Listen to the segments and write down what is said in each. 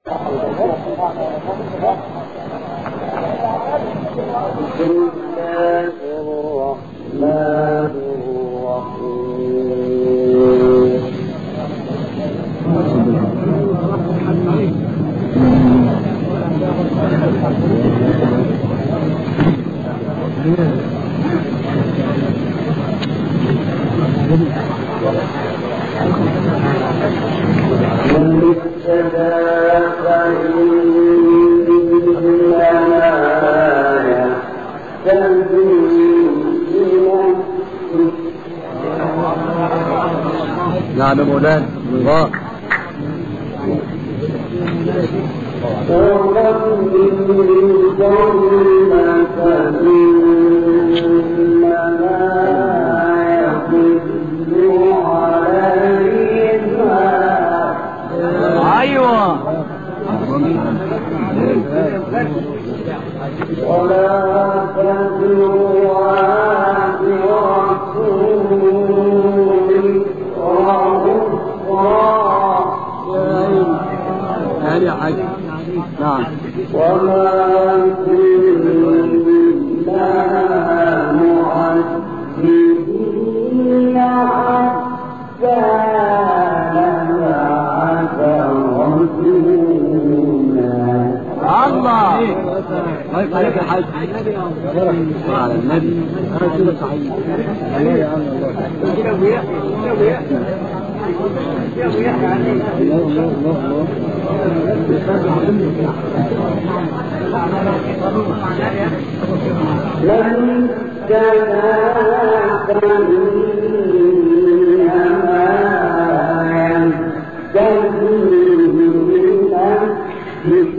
بسم الله الرحمن الرحيم من اهتدى فإنما يهتدي لنفسه نعم يا مولانا الله ومن ضل فإنما يضل عليها ايوه ولا تزر وازرة وزر أخرى هاني يا حاج نعم وما كنا معذبين حتى نبعث رسولا الله الله يفتح عليك يا حاج على النبي انا كده صحيح الله يا عم الله الله الله الله من اهتدى فإنما يهتدي لنفسه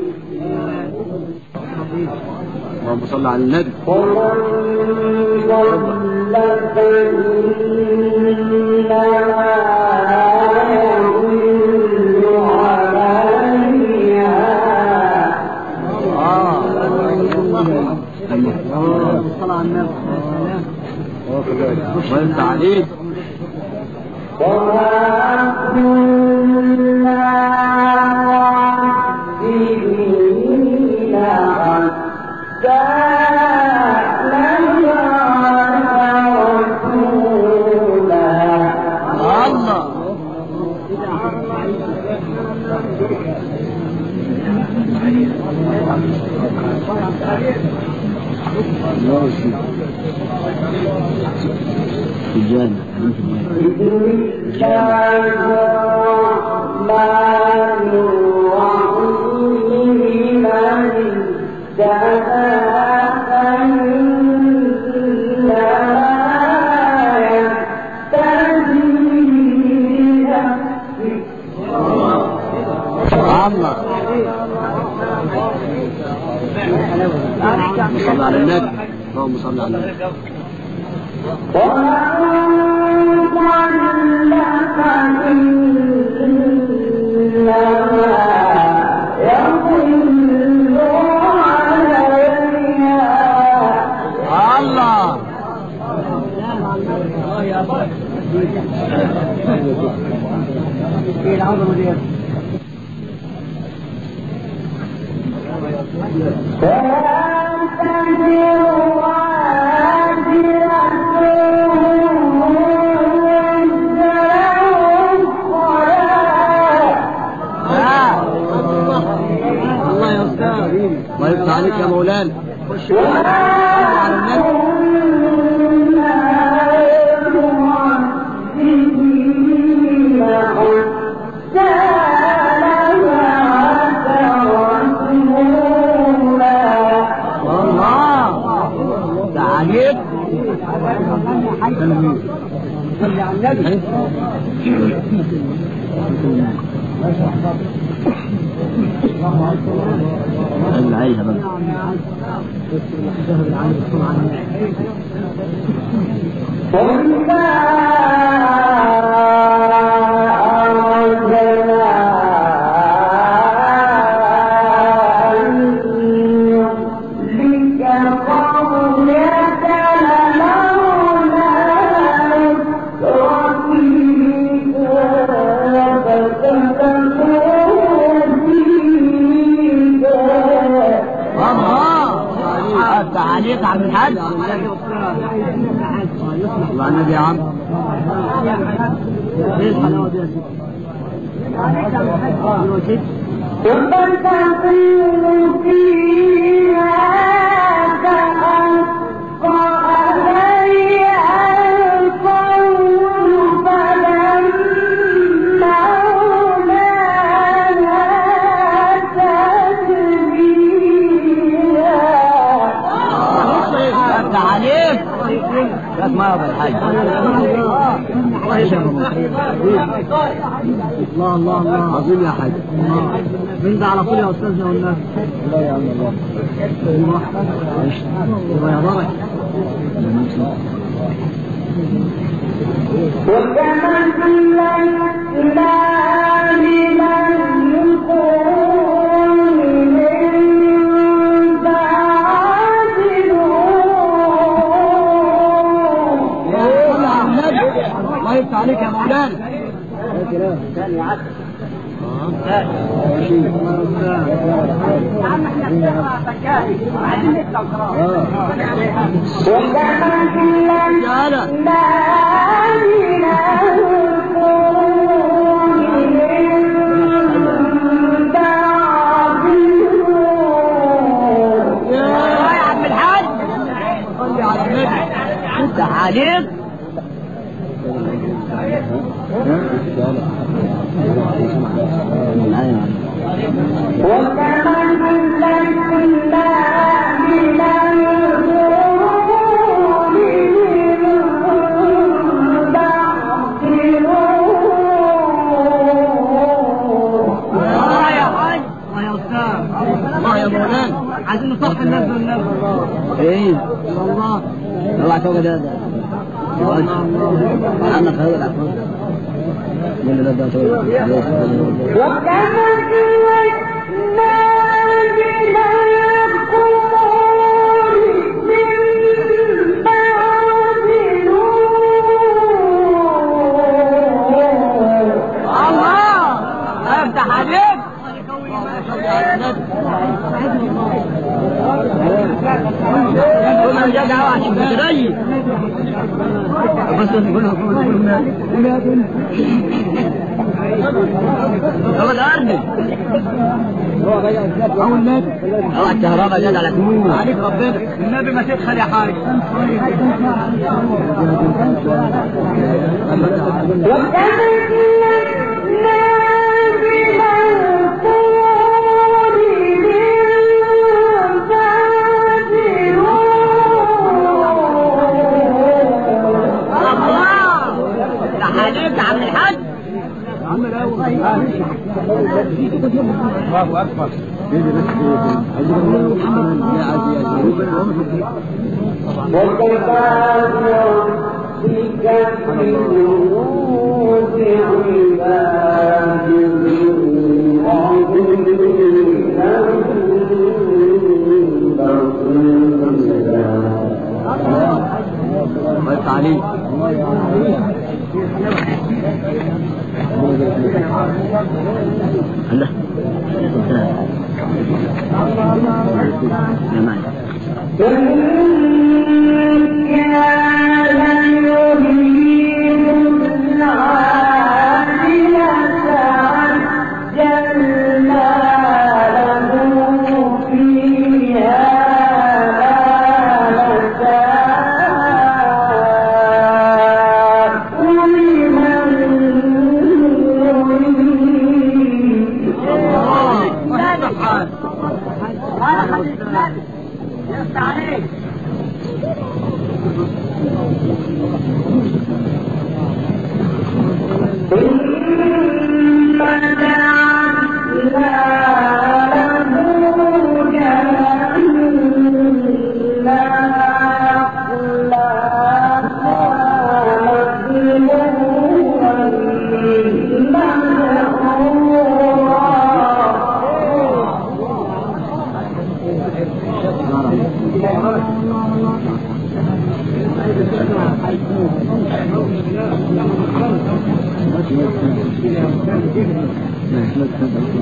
اللهم صل على النبي ومن ضل فإنما يضل عليها اه صل على النبي وانت عليك وما كنا معذبين حتى نبعث رسولا الله الله يسلمك في الجنة بسم الله الرحمن الرحيم من اهتدى فإنما يهتدي لنفسه الله صل على النبي اللهم صل على النبي ومن ضل فإنما يضل عليها الله ولا تزر وازرة وزر أخرى الله يا استاذ الله يفتح عليك يا مولانا خش على النبي الله ده عليك صلي على النبي اللي عايزها بقى Thank you. تعليق عم الحاج الله النبي يا عم ايه الحلاوه دي يا سيدي وفتقوا فيها تحقق عليها القول فدمرناها تدميرا تعليق كانت ما يضل الحاج الله الله الله عظيم يا حاج مين ده على طول يا استاذنا والناس لا يا عم الله الله يا بركه الله يفتح عليك يا مولانا يا هلا يا عم الحاج صلي على النبي افتح عليك الله يا حاج الله يا استاذ الله يا مولانا عايزين نصحي الناس والناس ايه الله الله فوق ده انا خير العفو من اللي ده الله افتح عليك كل جدع عشان تريح بس نقولها هو الأرض هو النبي هو الكهرباء جد على كمون عليك ربنا النبي ما تدخل يا حاج الله ده عليك يا عم الحاج الله اكبر الله عليك الله يا معي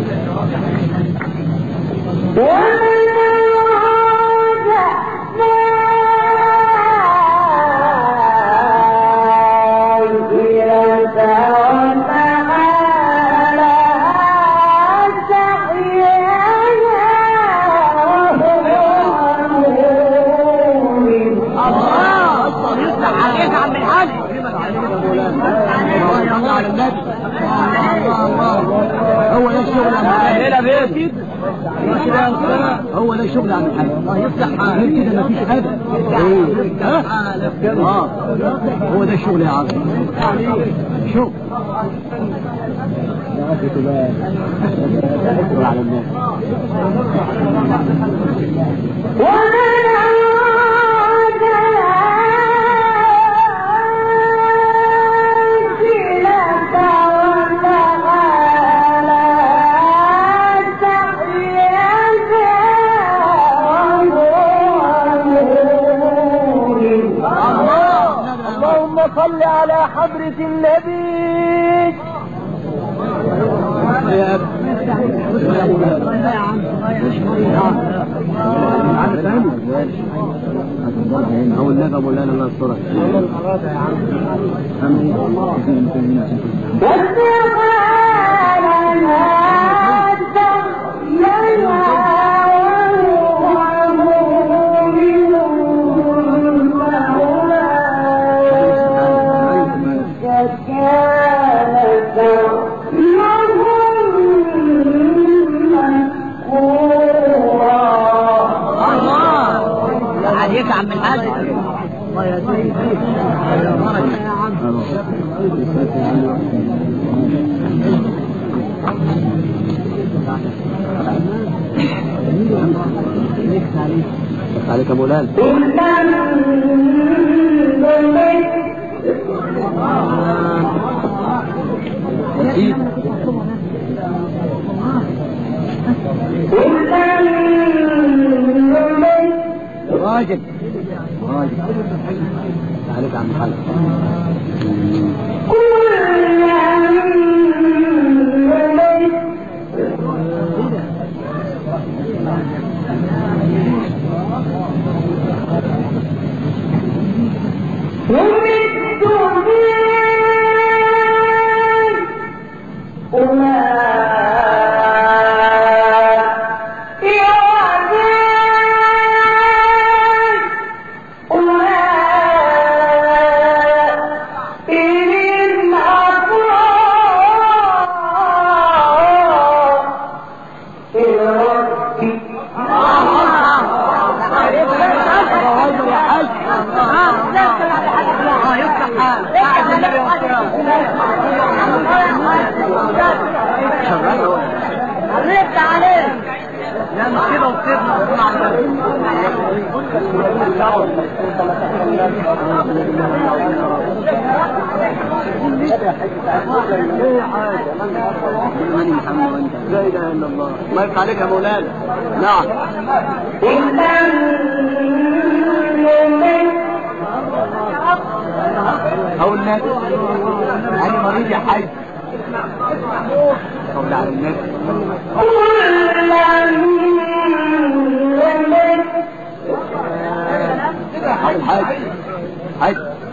ومن كده كده يا أستاذ. هو ده شغل عن الحاج الله يفتح حالك غير كده مفيش حاجه ايه ها؟ اه هو ده الشغل يا عم شغل على الناس اللهم صل على حضرة النبي يا ابني يا عم او النبي مولانا الله يسترك الله عليك يا عم الحاج الله يا سيدي يا بركه يا عم عليك يا مولانا أكيد راجل راجل عليك يا عم خالد الله يفتح حالك قاعد النبي عليك عليك لا مش كده وسيبنا ماني محمد وانت لا اله الا الله الله يفتح عليك يا مولانا نعم او الناس انا مريض يا حاج صلي على النبي على الحاج حاج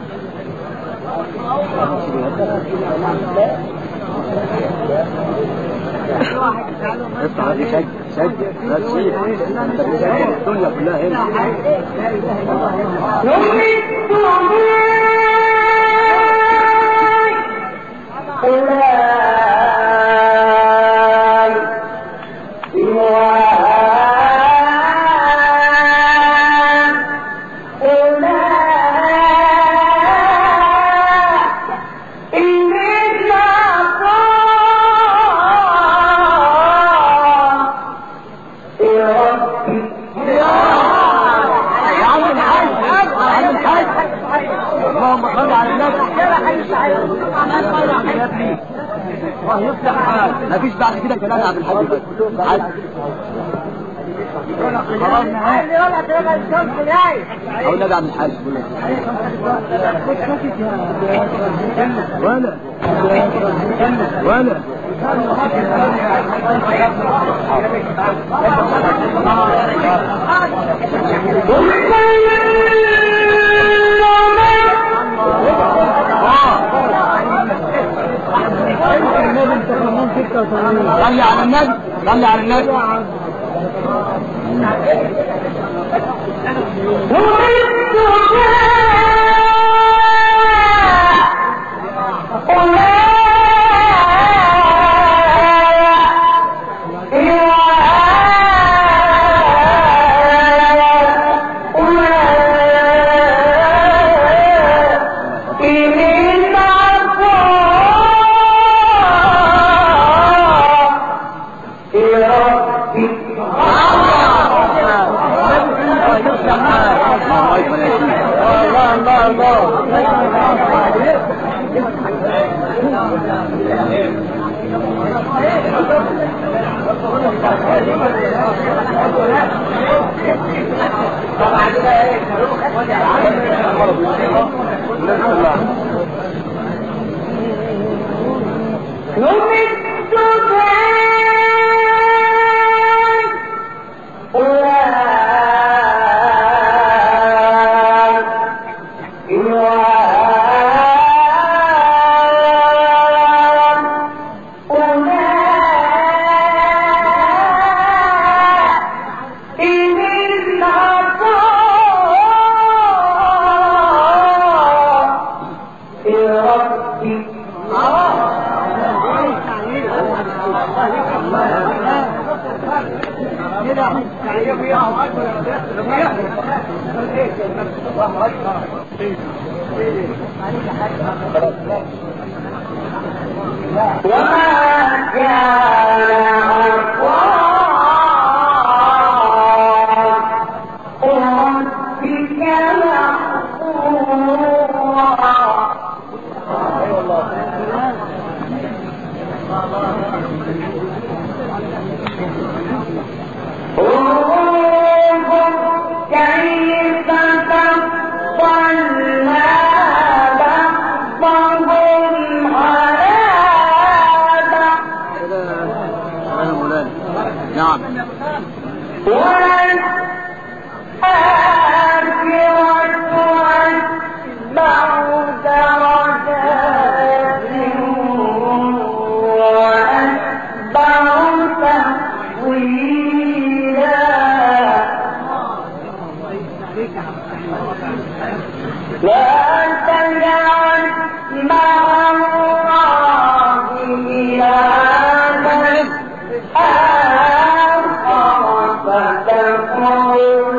افتح هذه سجل سجل لا تسيب انت بتسجل الدنيا كلها هنا يا عم الحاج يا عم الحاج اللهم صل على النبي يا ابني الله يفتح حالك مفيش بعد كده كلام يا عبد الحاج بس حاج خلاص او النبي عبد الحاج ولا ولا صلي على النبي صلي على النبي Yeah. شاء الله وما كان عطاء ربك محظورا انظر كيف فضلنا بعضهم على بعض يا مولانا نعم والآخرة أتبع درجات وأتبع تفويلا لا تجعل مع الله إلها آخر فتكون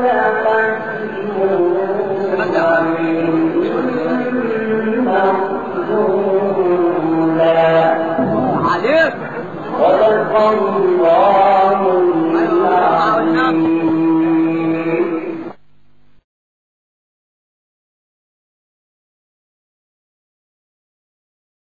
مسجونا عليك صدق الله